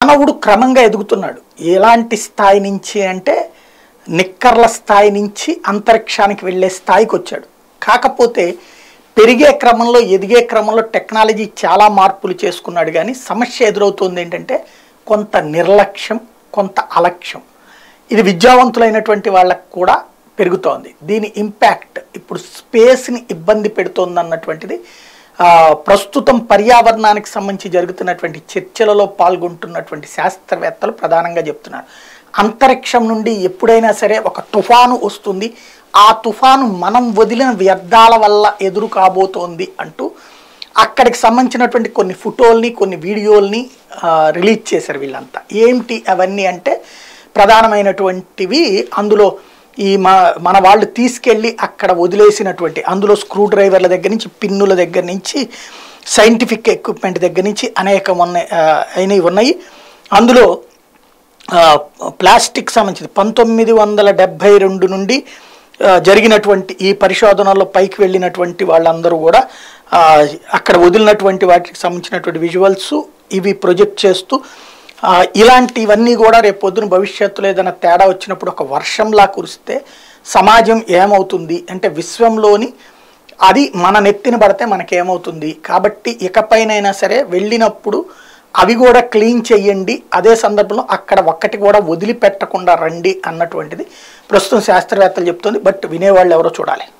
మానవుడు క్రమంగా ఎదుగుతున్నాడు ఎలాంటి స్థాయి నుంచి అంటే నిక్కర్ల స్థాయి నుంచి అంతరిక్షానికి వెళ్ళే స్థాయికి వచ్చాడు కాకపోతే పెరిగే క్రమంలో ఎదిగే క్రమంలో టెక్నాలజీ చాలా మార్పులు చేసుకున్నాడు కానీ సమస్య ఎదురవుతుంది ఏంటంటే కొంత నిర్లక్ష్యం కొంత అలక్ష్యం ఇది విద్యావంతులైనటువంటి వాళ్ళకు కూడా పెరుగుతోంది దీని ఇంపాక్ట్ ఇప్పుడు స్పేస్ని ఇబ్బంది పెడుతోంది అన్నటువంటిది ఆ, ప్రస్తుతం పర్యావరణానికి సంబంధించి జరుగుతున్నటువంటి చర్చలలో పాల్గొంటున్నటువంటి శాస్త్రవేత్తలు ప్రధానంగా చెప్తున్నారు అంతరిక్షం నుండి ఎప్పుడైనా సరే ఒక తుఫాను వస్తుంది ఆ తుఫాను మనం వదిలిన వ్యర్థాల వల్ల ఎదురు కాబోతోంది అంటూ అక్కడికి సంబంధించినటువంటి కొన్ని ఫోటోల్ని కొన్ని వీడియోల్ని ఆ, రిలీజ్ చేశారు వీళ్ళంతా ఏంటి అవన్నీ అంటే ప్రధానమైనటువంటివి అందులో ఈ మా మన వాళ్ళు తీసుకెళ్ళి అక్కడ వదిలేసినటువంటి అందులో స్క్రూ డ్రైవర్ల దగ్గర నుంచి పిన్నుల దగ్గర నుంచి సైంటిఫిక్ ఎక్విప్మెంట్ దగ్గర నుంచి అనేక ఉన్నాయి ఆ, అయినవి ఉన్నాయి అందులో ఆ, ప్లాస్టిక్ సంబంధించి పంతొమ్మిది వందల డెబ్భై రెండు నుండి ఆ, జరిగినటువంటి ఈ పరిశోధనలో పైకి వెళ్ళినటువంటి వాళ్ళందరూ కూడా ఆ, అక్కడ వదిలినటువంటి వాటికి సంబంధించినటువంటి విజువల్స్ ఇవి ప్రొజెక్ట్ చేస్తూ ఆ, ఇలాంటివన్నీ కూడా రేపు పొద్దున భవిష్యత్తులో ఏదైనా తేడా వచ్చినప్పుడు ఒక వర్షంలా కురిస్తే సమాజం ఏమవుతుంది అంటే విశ్వంలోని అది మన నెత్తిన పడితే మనకేమవుతుంది కాబట్టి ఇకపైనైనా సరే వెళ్ళినప్పుడు అవి కూడా క్లీన్ చెయ్యండి అదే సందర్భంలో అక్కడ ఒక్కటి కూడా వదిలిపెట్టకుండా రండి అన్నటువంటిది ప్రస్తుతం శాస్త్రవేత్తలు చెప్తుంది బట్ వినేవాళ్ళు ఎవరో చూడాలి